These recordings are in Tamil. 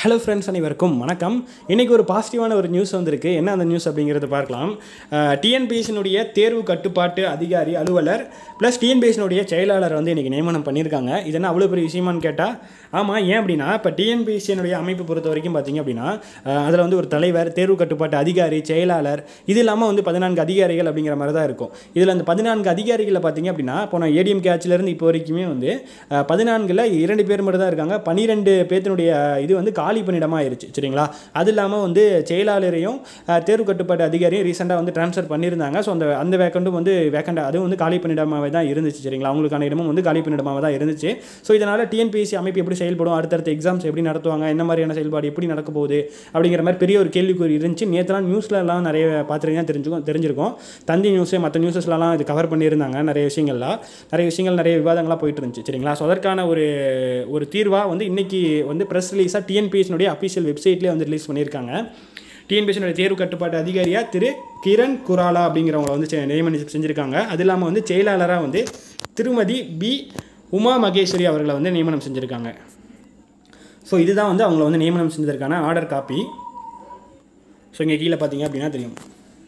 ஹலோ ஃப்ரெண்ட்ஸ் அனைவருக்கும் வணக்கம் இன்றைக்கி ஒரு பாசிட்டிவான ஒரு நியூஸ் வந்திருக்கு என்ன அந்த நியூஸ் அப்படிங்கிறத பார்க்கலாம் டிஎன்பிஎஸ்சினுடைய தேர்வு கட்டுப்பாட்டு அதிகாரி அலுவலர் ப்ளஸ் டிஎன்பிஎஸ்சினுடைய செயலாளர் வந்து இன்றைக்கி நியமனம் பண்ணியிருக்காங்க இது என்ன அவ்வளோ பெரிய விஷயமான்னு கேட்டால் ஆமாம் ஏன் அப்படின்னா இப்போ டிஎன்பிஎஸ்சியினுடைய அமைப்பு பொறுத்த வரைக்கும் பார்த்தீங்க அப்படின்னா அதில் வந்து ஒரு தலைவர் தேர்வு கட்டுப்பாட்டு அதிகாரி செயலாளர் இது இல்லாமல் வந்து பதினான்கு அதிகாரிகள் அப்படிங்கிற மாதிரி தான் இருக்கும் இதில் அந்த பதினான்கு அதிகாரிகளில் பார்த்தீங்க அப்படின்னா போன ஏடிஎம் கேட்சிலேருந்து இப்போ வரைக்குமே வந்து அஹ், பதினான்குல இரண்டு பேர் மட்டும் தான் இருக்காங்க பன்னிரெண்டு பேத்தினுடைய இது வந்து காலி பணியிடமாக ஆயிருச்சு சரிங்களா அது இல்லாமல் வந்து செயலாளரையும் அஹ், தேர்வு கட்டுப்பாட்டு அதிகாரியும் ரீசெண்டாக வந்து ட்ரான்ஸ்ஃபர் பண்ணியிருந்தாங்க ஸோ அந்த அந்த வேக்கண்ட்டும் வந்து வேக்கண்ட் அதுவும் வந்து காலி பணியிடமாகவே தான் இருந்துச்சு சரிங்களா அவங்களுக்கான இடமும் வந்து காலி பணியிடமாக தான் இருந்துச்சு ஸோ இதனால் டிஎன்பிஎஸ்சி அமைப்பு எப்படி செயல்படும் அடுத்தடுத்த எக்ஸாம்ஸ் எப்படி நடத்துவாங்க என்ன மாதிரியான செயல்பாடு எப்படி நடக்க போகுது அப்படிங்கிற மாதிரி பெரிய ஒரு கேள்விக்குறி இருந்துச்சு நேற்றுலாம் நியூஸ்லலாம் நிறைய பார்த்துருக்கீங்க தெரிஞ்சுக்கும் தெரிஞ்சிருக்கும் தந்தி நியூஸு மற்ற நியூஸஸ்லாம் இது கவர் பண்ணியிருந்தாங்க நிறைய விஷயங்கள்லாம் நிறைய விஷயங்கள் நிறைய விவாதங்களாக போயிட்டு இருந்துச்சு சரிங்களா ஸோ அதற்கான ஒரு ஒரு தீர்வாக வந்து இன்னைக்கு வந்து ப்ரெஸ் ரிலீஸாக டிஎன்பிஎஸ்னுடைய அஃபிஷியல் வெப்சைட்லேயே வந்து ரிலீஸ் பண்ணியிருக்காங்க டிஎன்பிஎஸ்சியோட தேர்வு கட்டுப்பாட்டு அதிகாரியாக திரு கிரண் குராலா அப்படிங்கிறவங்கள வந்து செ- நியமனம் செஞ்சுருக்காங்க அது இல்லாமல் வந்து செயலாளராக வந்து திருமதி பி உமா மகேஸ்வரி அவர்களை வந்து நியமனம் செஞ்சுருக்காங்க ஸோ இதுதான் வந்து அவங்கள வந்து நியமனம் செஞ்சதற்கான ஆர்டர் காப்பி ஸோ இங்கே கீழே பார்த்தீங்க அப்படின்னா தெரியும்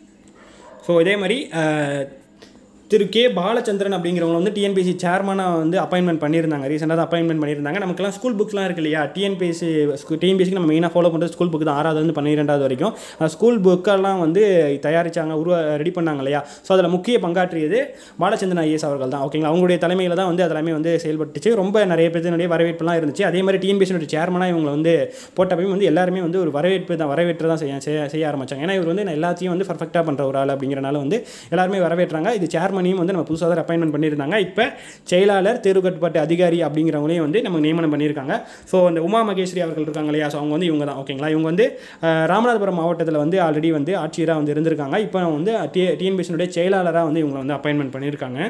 ஸோ இதே மாதிரி அஹ், திரு கே பாலச்சந்திரன் அப்படிங்கிறவங்க வந்து டிஎன்பிஎஸ்சி சேர்மனாக வந்து அப்பாயின்மெண்ட் பண்ணியிருந்தாங்க ரீசெண்டாக தான் அப்பாயின்மெண்ட் பண்ணியிருந்தாங்க நமக்குலாம் ஸ்கூல் புக்ஸ்லாம் இருக்கு இல்லையா டிஎன்பிஎஸ்சி டிஎன்பிஎஸ்சிக்கு நம்ம மெயினாக ஃபாலோ பண்ணுறது ஸ்கூல் புக் தான் ஆறாவது வந்து பன்னிரெண்டாவது வரைக்கும் அந்த ஸ்கூல் புக்கெல்லாம் வந்து தயாரிச்சாங்க உருவ ரெடி பண்ணாங்க இல்லையா ஸோ அதில் முக்கிய பங்காற்றியது பாலச்சந்திரன் ஐஎஸ் அவர்கள் தான் ஓகேங்களா அவங்களுடைய தலைமையில் தான் வந்து அதெல்லாமே வந்து செயல்பட்டுச்சு ரொம்ப நிறைய பேருடைய வரவேற்புலாம் இருந்துச்சு அதே மாதிரி டிஎன்பிஎஸ்சியோட சேர்மனாக இவங்களை வந்து போட்டப்பையும் வந்து எல்லாருமே வந்து ஒரு வரவேற்பு தான் வரவேற்று தான் செய்ய செய்ய- செய்ய ஆரம்பிச்சாங்க ஏன்னா இவர் வந்து நான் எல்லாத்தையும் வந்து பர்ஃபெக்டாக பண்ணுற ஒரு ஆள் அப்படிங்கிறனால வந்து எல்லாருமே வரவேற்றாங்க இது சேர்மனையும் வந்து நம்ம புதுசாக தான் அப்பாயின்மெண்ட் பண்ணியிருந்தாங்க இப்போ செயலாளர் தேர்வு கட்டுப்பாட்டு அதிகாரி அப்படிங்கிறவங்களையும் வந்து நம்ம நியமனம் பண்ணியிருக்காங்க ஸோ அந்த உமா மகேஸ்வரி அவர்கள் இருக்காங்க இல்லையா ஸோ அவங்க வந்து இவங்க தான் ஓகேங்களா இவங்க வந்து அஹ், ராமநாதபுரம் மாவட்டத்தில் வந்து ஆல்ரெடி வந்து ஆட்சியராக வந்து இருந்திருக்காங்க இப்போ வந்து டி டிஎன்பிஎஸ்சினுடைய செயலாளராக வந்து இவங்களை வந்து அப்பாயின்மெண்ட் பண்ணியிருக்காங்க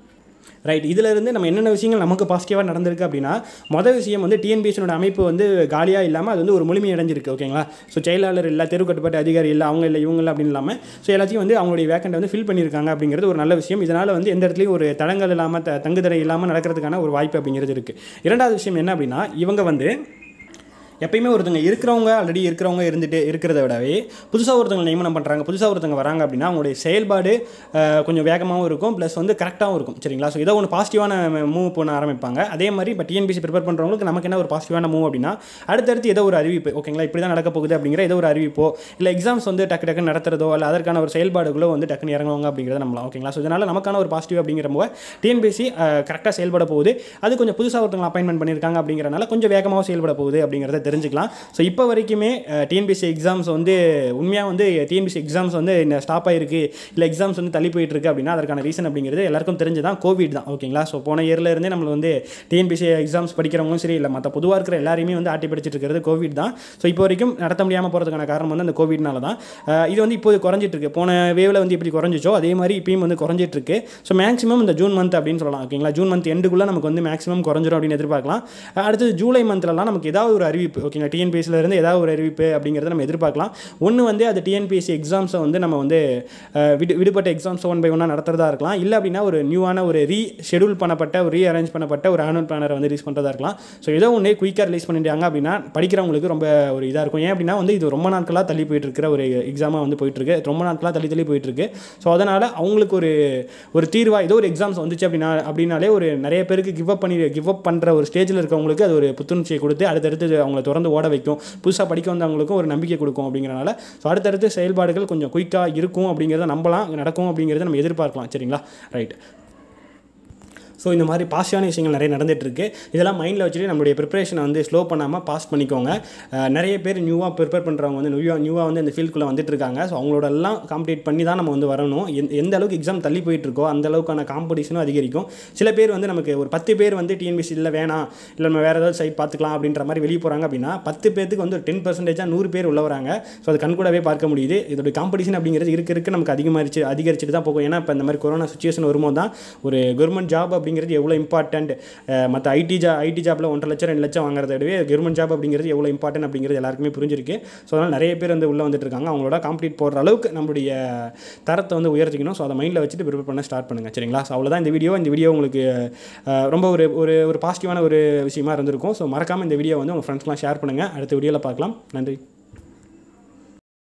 ரைட் இதில் இருந்து நம்ம என்னென்ன விஷயங்கள் நமக்கு பாசிட்டிவாக நடந்திருக்கு அப்படின்னா மொதல் விஷயம் வந்து டிஎன்பிஎஸ்சியோட அமைப்பு வந்து காலியாக இல்லாமல் அது வந்து ஒரு முழுமை அடைஞ்சிருக்கு ஓகேங்களா ஸோ செயலாளர் இல்லை தெரு கட்டுப்பாட்டு அதிகாரி இல்லை அவங்க இல்லை இவங்க இல்லை அப்படின்னு இல்லாமல் ஸோ எல்லாத்தையும் வந்து அவங்களுடைய வேக்கண்டை வந்து ஃபில் பண்ணியிருக்காங்க அப்படிங்கிறது ஒரு நல்ல விஷயம் இதனால் வந்து எந்த இடத்துலையும் ஒரு தடங்கள் இல்லாமல் த தங்குதடை இல்லாமல் நடக்கிறதுக்கான ஒரு வாய்ப்பு அப்படிங்கிறது இருக்குது இரண்டாவது விஷயம் என்ன அப்படின்னா இவங்க வந்து எப்பயுமே ஒருத்தங்க இருக்கிறவங்க ஆல்ரெடி இருக்கிறவங்க இருந்துட்டு இருக்கிறத விடவே புதுசாக ஒருத்தவங்க நியமனம் பண்ணுறாங்க புதுசாக ஒருத்தவங்க வராங்க அப்படின்னா அவங்களுடைய செயல்பாடு அஹ், கொஞ்சம் வேகமாகவும் இருக்கும் ப்ளஸ் வந்து கரெக்டாகவும் இருக்கும் சரிங்களா ஸோ ஏதோ ஒன்று பாசிட்டிவான மூவ் பண்ண ஆரம்பிப்பாங்க அதே மாதிரி இப்போ டிஎன்பிசி ப்ரிப்பேர் பண்ணுறவங்களுக்கு நமக்கு என்ன ஒரு பாசிட்டிவான மூவ் அப்படின்னா அடுத்தடுத்து ஏதோ ஒரு அறிவிப்பு ஓகேங்களா இப்படி தான் நடக்க போகுது அப்படிங்கிற ஏதோ ஒரு அறிவிப்போ இல்லை எக்ஸாம்ஸ் வந்து டக்கு டக்குன்னு நடத்துறதோ இல்லை அதற்கான ஒரு செயல்பாடுகளோ வந்து டக்குன்னு இறங்குவாங்க அப்படிங்கிறத நம்மளாம் ஓகேங்களா ஸோ இதனால் நமக்கான ஒரு பாசிட்டிவ் அப்படிங்கிற போது டிஎன்பிசி கரெக்டாக செயல்பட போகுது அது கொஞ்சம் புதுசாக ஒருத்தவங்க அப்பாயின்மெண்ட் பண்ணியிருக்காங்க அப்படிங்கிறனால கொஞ்சம் வேகமாக செயல்பட போகுது அப்படிங்கிறத தெரிஞ்சுக்கலாம் ஸோ இப்போ வரைக்குமே டிஎன்பிசி எக்ஸாம்ஸ் வந்து உண்மையாக வந்து டிஎன்பிசி எக்ஸாம்ஸ் வந்து ஸ்டாப் ஆயிருக்கு இல்லை எக்ஸாம்ஸ் வந்து தள்ளி போயிட்டு இருக்கு அப்படின்னா அதற்கான ரீசன் அப்படிங்கிறது எல்லாருக்கும் தெரிஞ்சுதான் கோவிட் தான் ஓகேங்களா ஸோ போன இயர்ல இருந்தே நம்ம வந்து டிஎன்பிசி எக்ஸாம்ஸ் படிக்கிறவங்களும் சரி இல்லை மற்ற பொதுவாக இருக்கிற எல்லாரையுமே வந்து ஆட்டி படிச்சிட்டு இருக்கிறது கோவிட் தான் ஸோ இப்போ வரைக்கும் நடத்த முடியாமல் போகிறதுக்கான காரணம் வந்து அந்த கோவிட்னால தான் அஹ் இது வந்து இப்போது குறைஞ்சிட்டு இருக்கு போன வேவில் வந்து இப்படி குறைஞ்சிச்சோ அதே மாதிரி இப்பயும் வந்து குறைஞ்சிட்டு இருக்கு ஸோ மேக்ஸிமம் இந்த ஜூன் மந்த் அப்படின்னு சொல்லலாம் ஓகேங்களா ஜூன் மந்த் எண்டுக்குள்ளே நமக்கு வந்து மேக்ஸிமம் குறைஞ்சிரும் அப்படின்னு எதிர்பார்க்கலாம் அஹ் அடுத்தது ஜூலை மந்த்லலாம் நமக்கு ஏதாவது ஒரு அறிவிப்பு ஓகேங்களா டிஎன்பிஎஸ்சில இருந்து ஏதாவது ஒரு அறிவிப்பு அப்படிங்கிறத நம்ம எதிர்பார்க்கலாம் ஒன்று வந்து அது டிஎன்பிஎஸ்சி எக்ஸாம்ஸை வந்து நம்ம வந்து அஹ், விடு விடுபட்ட எக்ஸாம்ஸ் ஒன் பை ஒன்னாக நடத்துறதா இருக்கலாம் இல்லை அப்படின்னா ஒரு நியூவான ஒரு ரீ ஷெடியூல் பண்ணப்பட்ட ஒரு ரீ அரேஞ்ச் பண்ணப்பட்ட ஒரு ஆனுவல் பிளானரை வந்து ரிலீஸ் பண்ணுறதா இருக்கலாம் ஸோ ஏதோ ஒன்று குயிக்காக ரிலீஸ் பண்ணிட்டாங்க அப்படின்னா படிக்கிறவங்களுக்கு ரொம்ப ஒரு இதாக இருக்கும் ஏன் அப்படின்னா வந்து இது ரொம்ப நாட்களாக தள்ளி போயிட்டு இருக்கிற ஒரு எக்ஸாமாக வந்து போயிட்டு இருக்கு ரொம்ப நாட்களாக தள்ளி தள்ளி போயிட்டு இருக்கு ஸோ அதனால் அவங்களுக்கு ஒரு ஒரு தீர்வாக ஏதோ ஒரு எக்ஸாம்ஸ் வந்துச்சு அப்படின்னா அப்படின்னாலே ஒரு நிறைய பேருக்கு கிவ் அப் பண்ணி கிவ் அப் பண்ணுற ஒரு ஸ்டேஜில் இருக்கவங்களுக்கு அது ஒரு புத்துணர்ச்சியை கொடுத்து அடுத்தடுத்து அவங்கள திறந்து ஓட வைக்கும் புதுசாக படிக்க வந்தவங்களுக்கும் ஒரு நம்பிக்கை கொடுக்கும் அப்படிங்கிறனால ஸோ அடுத்தடுத்து செயல்பாடுகள் கொஞ்சம் குயிக்காக இருக்கும் அப்படிங்கிறத நம்பலாம் நடக்கும் அப்படிங்கிறத நம்ம எதிர்பார்க்கலாம் சரிங்களா ரைட் ஸோ இந்த மாதிரி பாசிட்டிவான விஷயங்கள் நிறைய நடந்துட்டு இருக்கு இதெல்லாம் மைண்டில் வச்சுட்டு நம்மளுடைய ப்ரிப்பரேஷனை வந்து ஸ்லோ பண்ணாமல் பாஸ் பண்ணிக்கோங்க அஹ் நிறைய பேர் நியூவாக ப்ரிப்பேர் பண்ணுறவங்க வந்து நியூவாக நியூவாக வந்து இந்த ஃபீல்டுக்குள்ளே வந்துட்டு இருக்காங்க ஸோ அவங்களோட எல்லாம் காம்படேட் பண்ணி தான் நம்ம வந்து வரணும் எந்த- எந்த அளவுக்கு எக்ஸாம் தள்ளி போயிட்டு இருக்கோ அந்த அளவுக்கான காம்படிஷனும் அதிகரிக்கும் சில பேர் வந்து நமக்கு ஒரு பத்து பேர் வந்து டிஎன்பிசியில் வேணாம் இல்லை நம்ம வேறு ஏதாவது சைட் பார்த்துக்கலாம் அப்படின்ற மாதிரி வெளியே போகிறாங்க அப்படின்னா பத்து பேருக்கு வந்து ஒரு டென் பர்சன்டேஜாக நூறு பேர் உள்ள வராங்க ஸோ அது கண்கூடவே பார்க்க முடியுது இதோட காம்படிஷன் அப்படிங்கிறது இருக்க இருக்க நமக்கு அதிகமாகிடுச்சு அதிகரிச்சுட்டு தான் போகும் ஏன்னா இப்போ இந்த மாதிரி கொரோனா சுச்சுவேஷன் வரும்போது தான் ஒரு கவர்மெண்ட் ஜாப் அப்படிங்கிற அப்படிங்கிறது எவ்வளோ இம்பார்ட்டண்ட் மற்ற ஐடி ஜா ஐடி ஜாப்பில் ஒன்றரை லட்சம் ரெண்டு லட்சம் வாங்குறத விடவே கவர்மெண்ட் ஜாப் அப்படிங்கிறது எவ்வளோ இம்பார்ட்டன்ட் அப்படிங்கிறது எல்லாருக்குமே புரிஞ்சிருக்கு ஸோ அதனால் நிறைய பேர் வந்து உள்ளே வந்துட்டு இருக்காங்க அவங்களோட காம்படிட் போடுற அளவுக்கு நம்மளுடைய தரத்தை வந்து உயர்த்திக்கணும் ஸோ அதை மைண்டில் வச்சுட்டு ப்ரிப்பேர் பண்ண ஸ்டார்ட் பண்ணுங்கள் சரிங்களா ஸோ அவ்வளோதான் இந்த வீடியோ இந்த வீடியோ உங்களுக்கு அஹ், ரொம்ப ஒரு ஒரு ஒரு பாசிட்டிவான ஒரு விஷயமா இருந்திருக்கும் ஸோ மறக்காமல் இந்த வீடியோ வந்து உங்கள் ஃப்ரெண்ட்ஸ்லாம் ஷேர் பண்ணுங்கள் அடுத்த வீடியோவில் பார்க்கலாம் நன்றி